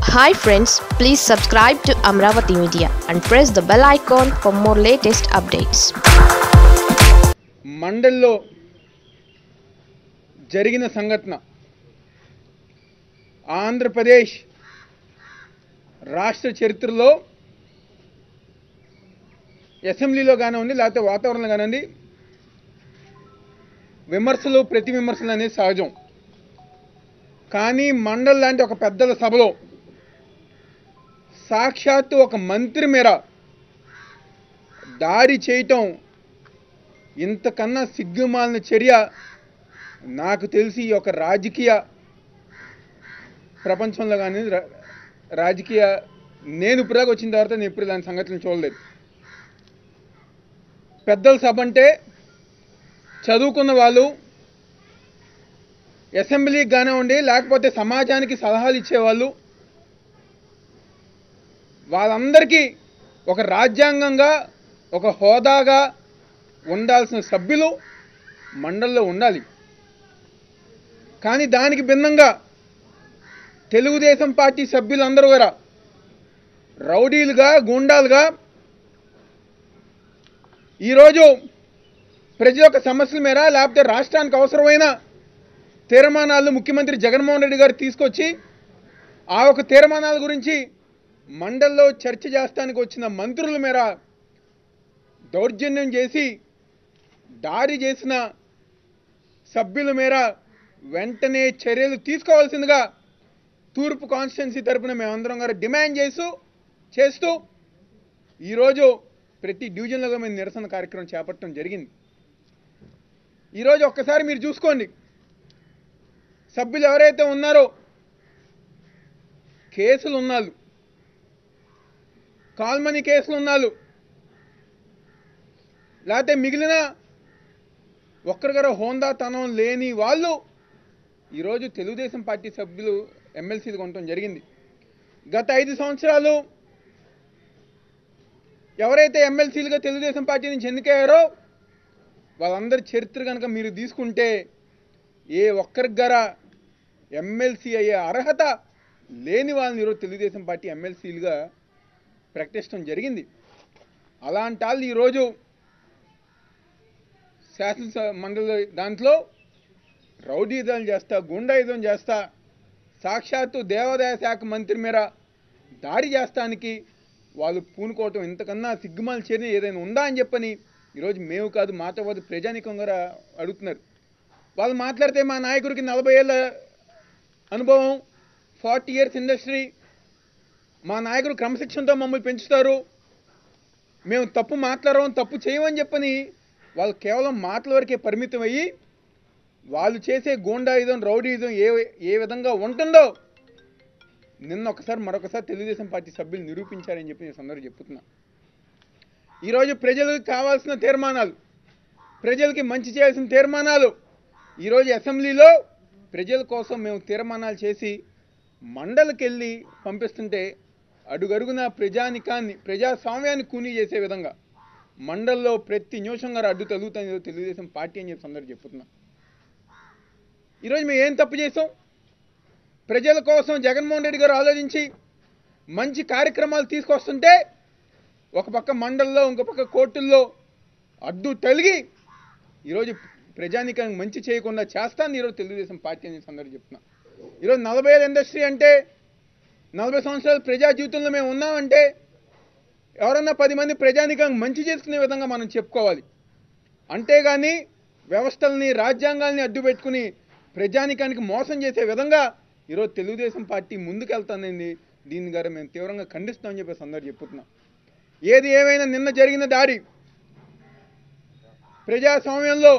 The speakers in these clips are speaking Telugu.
hi friends please subscribe to Amaravati media and press the bell icon for more latest updates మండల్లో జరిగిన సంఘటన ఆంధ్రప్రదేశ్ రాష్ట్ర చరిత్రలో అసెంబ్లీలో కానివ్వండి లేకపోతే వాతావరణంలో కానివ్వండి విమర్శలు ప్రతి విమర్శలు అనేది సహజం కానీ మండల్ లాంటి ఒక పెద్దల సభలో సాక్షాత్తు ఒక మంత్రి మేర దాడి చేయటం ఇంతకన్నా సిగ్గుమాలిన చర్య నాకు తెలిసి ఈ యొక్క రాజకీయ ప్రపంచంలో కానీ రా- రాజకీయ నేను ఇప్పుడుదాకా వచ్చిన తర్వాత నేను ఇప్పుడు ఇలాంటి సంగతులు చూడలేదు పెద్దల సభ అంటే చదువుకున్న వాళ్ళు అసెంబ్లీకి కానివ్వండి లేకపోతే సమాజానికి సలహాలు ఇచ్చేవాళ్ళు వాళ్ళందరికీ ఒక రాజ్యాంగంగా ఒక హోదాగా ఉండాల్సిన సభ్యులు మండల్లో ఉండాలి కానీ దానికి భిన్నంగా తెలుగుదేశం పార్టీ సభ్యులందరూ కూడా రౌడీలుగా గూండాలుగా ఈరోజు ప్రజల యొక్క సమస్యల మేర లేకపోతే రాష్ట్రానికి అవసరమైన తీర్మానాలు ముఖ్యమంత్రి జగన్మోహన్ రెడ్డి గారు తీసుకొచ్చి ఆ ఒక తీర్మానాల గురించి మండల్లో చర్చ చేస్తానికి వచ్చిన మంత్రుల మేర దౌర్జన్యం చేసి దాడి చేసిన సభ్యుల మేర వెంటనే చర్యలు తీసుకోవాల్సిందిగా తూర్పు కాన్స్టిట్యున్సీ తరపున మేమందరం గారు డిమాండ్ చేస్తూ చేస్తూ ఈరోజు ప్రతి డివిజన్లో మేము నిరసన కార్యక్రమం చేపట్టడం జరిగింది ఈరోజు ఒక్కసారి మీరు చూసుకోండి సభ్యులు ఎవరైతే ఉన్నారో కేసులు ఉన్నాళ్ళు కాల్మనీ కేసులు ఉన్నాళ్ళు లేకపోతే మిగిలిన ఒక్కరిగారు హోందాతనం లేని వాళ్ళు ఈరోజు తెలుగుదేశం పార్టీ సభ్యులు ఎమ్మెల్సీలు కొనటం జరిగింది గత ఐదు సంవత్సరాలు ఎవరైతే ఎమ్మెల్సీలుగా తెలుగుదేశం పార్టీ నుంచి ఎన్నికయ్యారో వాళ్ళందరి చరిత్ర కనుక మీరు తీసుకుంటే ఏ ఒక్కరికి గర ఎమ్మెల్సీ అయ్యే అర్హత లేని వాళ్ళని ఈరోజు తెలుగుదేశం పార్టీ ఎమ్మెల్సీలుగా ప్రకటించడం జరిగింది అలాంటి వాళ్ళు ఈరోజు శాసనసభ మండలి దాంట్లో రౌడీజం చేస్తా గుండాయుధం చేస్తా సాక్షాత్తు దేవాదాయ శాఖ మంత్రి మేర దాడి చేస్తానికి వాళ్ళు పూనుకోవటం ఇంతకన్నా సిగ్గుమాల చర్య ఏదైనా ఉందా అని చెప్పని ఈరోజు మేము కాదు మాతో పాటు ప్రజానికం కూడా అడుగుతున్నారు వాళ్ళు మాట్లాడితే మా నాయకుడికి నలభై ఏళ్ళ అనుభవం ఫార్టీ ఇయర్స్ ఇండస్ట్రీ మా నాయకుడు క్రమశిక్షణతో మమ్మల్ని పెంచుతారు మేము తప్పు మాట్లాడడం తప్పు చేయమని చెప్పని వాళ్ళు కేవలం మాటల వరకే పరిమితం అయ్యి వాళ్ళు చేసే గూండాయుధం రౌడీయుధం ఏ ఏ విధంగా ఉంటుందో నిన్న ఒకసారి మరొకసారి తెలుగుదేశం పార్టీ సభ్యులు నిరూపించారని చెప్పి నేను సందర్భం చెప్తున్నా ఈరోజు ప్రజలకు కావాల్సిన తీర్మానాలు ప్రజలకి మంచి చేయాల్సిన తీర్మానాలు ఈరోజు అసెంబ్లీలో ప్రజల కోసం మేము తీర్మానాలు చేసి మండలికి వెళ్ళి పంపిస్తుంటే అడుగడుగున ప్రజానికాన్ని ప్రజాస్వామ్యాన్ని కూనీ చేసే విధంగా మండల్లో ప్రతి నిమిషం గారు అడ్డు తగులుతుంది తెలుగుదేశం పార్టీ అని చెప్పి అందరూ చెప్తున్నా ఈరోజు మేము ఏం తప్పు చేసాం ప్రజల కోసం జగన్మోహన్ రెడ్డి గారు ఆలోచించి మంచి కార్యక్రమాలు తీసుకొస్తుంటే ఒక పక్క మండల్లో ఇంకో పక్క కోర్టుల్లో అడ్డు తొలగి ఈరోజు ప్రజానికానికి మంచి చేయకుండా చేస్తాను ఈరోజు తెలుగుదేశం పార్టీ అని అందరూ చెప్తున్నా ఈరోజు నలభై ఐదు ఇండస్ట్రీ అంటే నలభై సంవత్సరాలు ప్రజా జీవితంలో మేము ఉన్నామంటే ఎవరన్నా పది మంది ప్రజానికానికి మంచి చేసుకునే విధంగా మనం చెప్పుకోవాలి అంతేగాని వ్యవస్థల్ని రాజ్యాంగాల్ని అడ్డు పెట్టుకుని ప్రజానికానికి మోసం చేసే విధంగా ఈరోజు తెలుగుదేశం పార్టీ ముందుకెళ్తానండి దీన్ని గారు మేము తీవ్రంగా ఖండిస్తామని చెప్పేసి అందరు చెప్పుతున్నాం ఏది ఏమైనా నిన్న జరిగిన దాడి ప్రజాస్వామ్యంలో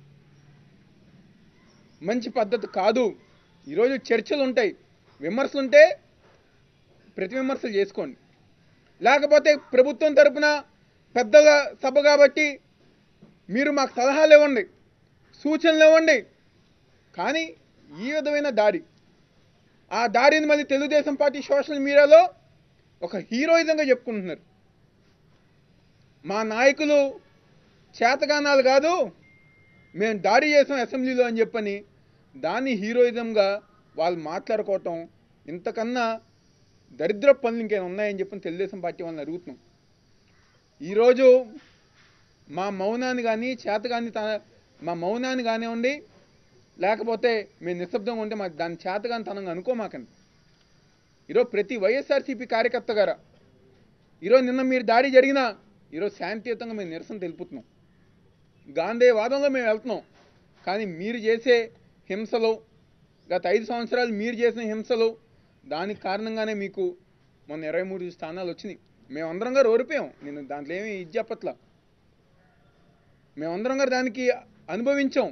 మంచి పద్ధతి కాదు ఈరోజు చర్చలు ఉంటాయి విమర్శలు ఉంటే ప్రతి విమర్శలు చేసుకోండి లేకపోతే ప్రభుత్వం తరపున పెద్దగా సభ కాబట్టి మీరు మాకు సలహాలు ఇవ్వండి సూచనలు ఇవ్వండి కానీ ఈ విధమైన దాడి ఆ దాడిని మళ్ళీ తెలుగుదేశం పార్టీ సోషల్ మీడియాలో ఒక హీరోయిజంగా చెప్పుకుంటున్నారు మా నాయకులు చేతగానాలు కాదు మేము దాడి చేసాం అసెంబ్లీలో అని చెప్పని దాన్ని హీరోయిజంగా వాళ్ళు మాట్లాడుకోవటం ఇంతకన్నా దరిద్ర పనులు ఇంకేమైనా ఉన్నాయని చెప్పి తెలుగుదేశం పార్టీ వాళ్ళని అడుగుతున్నాం ఈరోజు మా మౌనాన్ని కానీ చేత కానీ మా మౌనాన్ని కానివ్వండి లేకపోతే మేము నిశ్శబ్దంగా ఉంటే మాకు దాని చేత కానీ తనంగా అనుకోమాకండి ఈరోజు ప్రతి వైఎస్ఆర్సీపీ కార్యకర్త గారా ఈరోజు నిన్న మీరు దాడి జరిగినా ఈరోజు శాంతియుతంగా మేము నిరసన తెలుపుతున్నాం గాంధీ వాదంలో మేము వెళ్తున్నాం కానీ మీరు చేసే హింసలు గత ఐదు సంవత్సరాలు మీరు చేసిన హింసలు దానికి కారణంగానే మీకు మొన్న ఇరవై మూడు స్థానాలు వచ్చినాయి మేమందరం గారు ఓడిపోయాం నేను దాంట్లో ఏమీ ఇది చెప్పట్లా మేమందరం గారు దానికి అనుభవించాం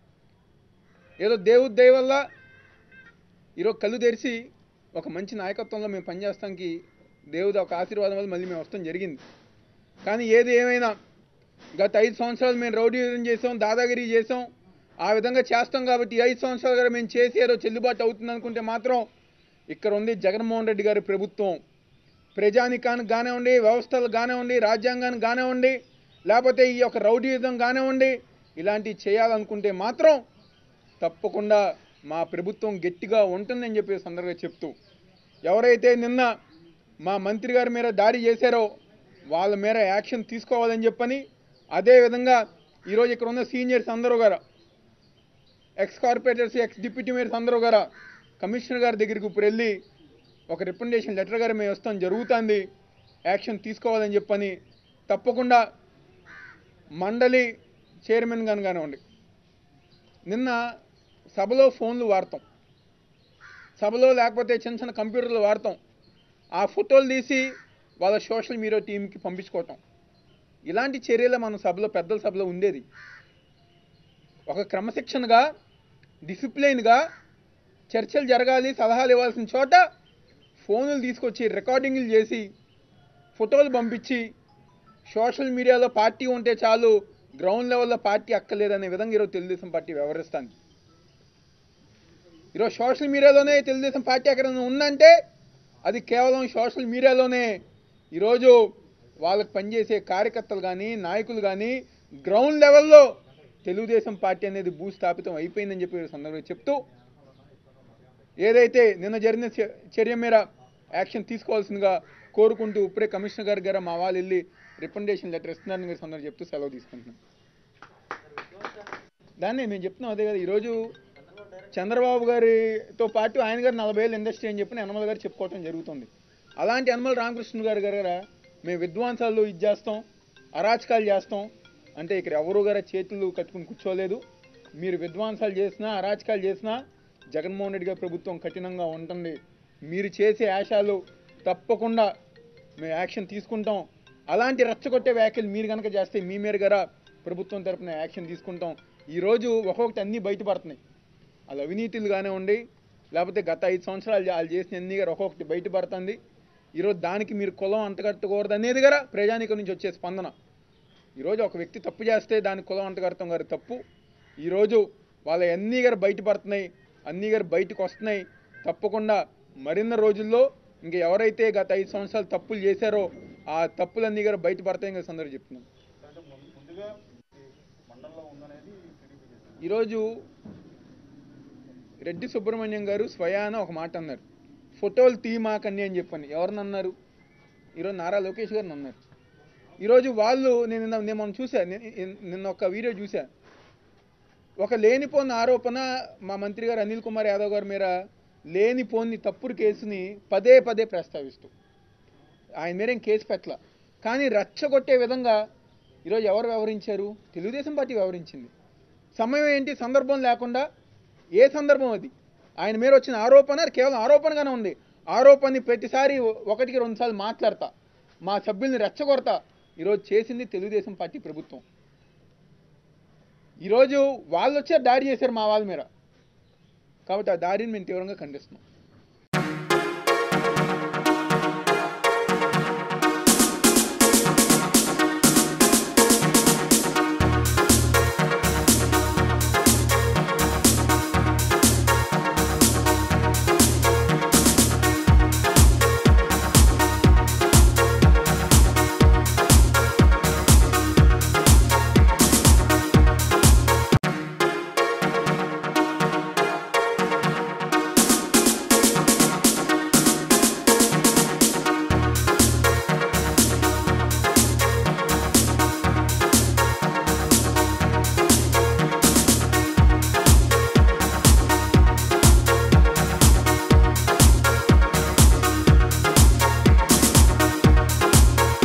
ఏదో దేవుడి దయ వల్ల ఈరోజు కళ్ళు తెరిచి ఒక మంచి నాయకత్వంలో మేము పనిచేస్తానికి దేవుడి ఒక ఆశీర్వాదం వల్ల మళ్ళీ మేము వస్తాం జరిగింది కానీ ఏది ఏమైనా గత ఐదు సంవత్సరాలు మేము రౌడీజం చేసాం దాదాగిరి చేసాం ఆ విధంగా చేస్తాం కాబట్టి ఈ ఐదు సంవత్సరాలు గారు మేము చేసి ఏదో చెల్లుబాటు అవుతుంది అనుకుంటే మాత్రం ఇక్కడ ఉంది జగన్మోహన్ రెడ్డి గారి ప్రభుత్వం ప్రజానికానికి కానివ్వండి వ్యవస్థలు కానివ్వండి రాజ్యాంగానికి కానివ్వండి లేకపోతే ఈ యొక్క రౌడీయిజం కానివ్వండి ఇలాంటివి చేయాలనుకుంటే మాత్రం తప్పకుండా మా ప్రభుత్వం గట్టిగా ఉంటుందని చెప్పి ఈ సందర్భంగా చెప్తూ ఎవరైతే నిన్న మా మంత్రి గారి మీద దాడి చేశారో వాళ్ళ మీద యాక్షన్ తీసుకోవాలని చెప్పని అదేవిధంగా ఈరోజు ఇక్కడ ఉన్న సీనియర్స్ అందరూ గారు ex corporators ex deputy mayors అందరూ గారు కమిషనర్ గారి దగ్గరికి ఇప్పుడు వెళ్ళి ఒక రికమెండేషన్ లెటర్ గారు మేము వస్తాం జరుగుతుంది యాక్షన్ తీసుకోవాలని చెప్పని తప్పకుండా మండలి చైర్మన్ గాను కానివ్వండి నిన్న సభలో ఫోన్లు వాడతాం సభలో లేకపోతే చిన్న చిన్న కంప్యూటర్లు వాడతాం ఆ ఫోటోలు తీసి వాళ్ళ సోషల్ మీడియా టీంకి పంపించుకోవటం ఇలాంటి చర్యలు మన సభలో పెద్దల సభలో ఉండేది ఒక క్రమశిక్షణగా డిసిప్లైన్గా చర్చలు జరగాలి సలహాలు ఇవ్వాల్సిన చోట ఫోన్లు తీసుకొచ్చి రికార్డింగ్లు చేసి ఫోటోలు పంపించి సోషల్ మీడియాలో పార్టీ ఉంటే చాలు గ్రౌండ్ లెవెల్లో పార్టీ అక్కర్లేదనే విధంగా ఈరోజు తెలుగుదేశం పార్టీ వ్యవహరిస్తుంది ఈరోజు సోషల్ మీడియాలోనే తెలుగుదేశం పార్టీ ఎక్కడైనా ఉందంటే అది కేవలం సోషల్ మీడియాలోనే ఈరోజు వాళ్ళకి పనిచేసే కార్యకర్తలు కానీ నాయకులు కానీ గ్రౌండ్ లెవెల్లో తెలుగుదేశం పార్టీ అనేది భూస్థాపితం అయిపోయిందని చెప్పి ఈ సందర్భంగా చెప్తూ ఏదైతే నిన్న జరిగిన చ- చర్య మీద యాక్షన్ తీసుకోవాల్సిందిగా కోరుకుంటూ ఇప్పుడే కమిషనర్ గారి గారు మా వాళ్ళు వెళ్ళి రికమెండేషన్ లెటర్ ఇస్తున్నారని మీరు సందర్భంగా చెప్తూ సెలవు తీసుకుంటున్నాం దాన్ని మేము చెప్తున్నాం అదే కదా ఈరోజు చంద్రబాబు గారితో పాటు ఆయన గారు నలభై ఏళ్ళు ఇండస్ట్రీ అని చెప్పి యనమల గారు చెప్పుకోవటం జరుగుతుంది అలాంటి యనమల రామకృష్ణ గారి గారు గారా మేము విద్వాంసాలు ఇది చేస్తాం అరాచకాలు చేస్తాం అంటే ఇక్కడ ఎవరు గారు చేతులు కట్టుకుని కూర్చోలేదు మీరు విద్వాంసాలు చేసినా అరాచకాలు చేసినా జగన్మోహన్ రెడ్డి గారి ప్రభుత్వం కఠినంగా ఉంటుంది మీరు చేసే యాశాలు తప్పకుండా మేము యాక్షన్ తీసుకుంటాం అలాంటి రెచ్చగొట్టే వ్యాఖ్యలు మీరు కనుక చేస్తే మీ మీద గారా ప్రభుత్వం తరపున యాక్షన్ తీసుకుంటాం ఈరోజు ఒక్కొక్కటి అన్నీ బయటపడుతున్నాయి అది అవినీతులు కానివ్వండి లేకపోతే గత ఐదు సంవత్సరాలు వాళ్ళు చేసిన అన్ని గారు ఒక్కొక్కటి బయటపడుతుంది ఈరోజు దానికి మీరు కులం అంటగట్టకూడదు అనేది గారా ప్రజానికం నుంచి వచ్చే స్పందన ఈరోజు ఒక వ్యక్తి తప్పు చేస్తే దానికి కులం అంటగడతాం గారు తప్పు ఈరోజు వాళ్ళ అన్నీ గారు బయటపడుతున్నాయి అన్నీ గారు బయటకు వస్తున్నాయి తప్పకుండా మరిన్న రోజుల్లో ఇంకా ఎవరైతే గత ఐదు సంవత్సరాలు తప్పులు చేశారో ఆ తప్పులన్నీ గారు బయటపడతాయి ఇంకా సందర్భం చెప్తున్నాం అంటే ముందు ముందుగా ఈ మండలంలో ఉందనేది టీడీపీ చేసింది ఈరోజు రెడ్డి సుబ్రహ్మణ్యం గారు స్వయాన ఒక మాట అన్నారు ఫోటోలు తీమాకండి అని చెప్పని ఎవరిని అన్నారు ఈరోజు నారా లోకేష్ గారిని అన్నారు ఈరోజు వాళ్ళు నేను నిన్న నేను మొన్న చూసా ని- ని- నిన్న ఒక వీడియో చూసా ఒక లేనిపోని ఆరోపణ మా మంత్రి గారు అనిల్ కుమార్ యాదవ్ గారి మీద లేనిపోని తప్పుడు కేసుని పదే పదే ప్రస్తావిస్తూ ఆయన మీద ఏం కేసు పెట్టల కానీ రచ్చగొట్టే విధంగా ఈరోజు ఎవరు వ్యవహరించారు తెలుగుదేశం పార్టీ వ్యవహరించింది సమయం ఏంటి సందర్భం లేకుండా ఏ సందర్భం అది ఆయన మీద వచ్చిన ఆరోపణ అది కేవలం ఆరోపణగానే ఉంది ఆరోపణని ప్రతిసారి ఒకటికి రెండుసార్లు మాట్లాడతా మా సభ్యుల్ని రెచ్చగొడతా ఈరోజు చేసింది తెలుగుదేశం పార్టీ ప్రభుత్వం ఈరోజు వాళ్ళు వచ్చే దాడి చేశారు మా వాళ్ళ మీద కాబట్టి ఆ దాడిని మేము తీవ్రంగా ఖండిస్తున్నాం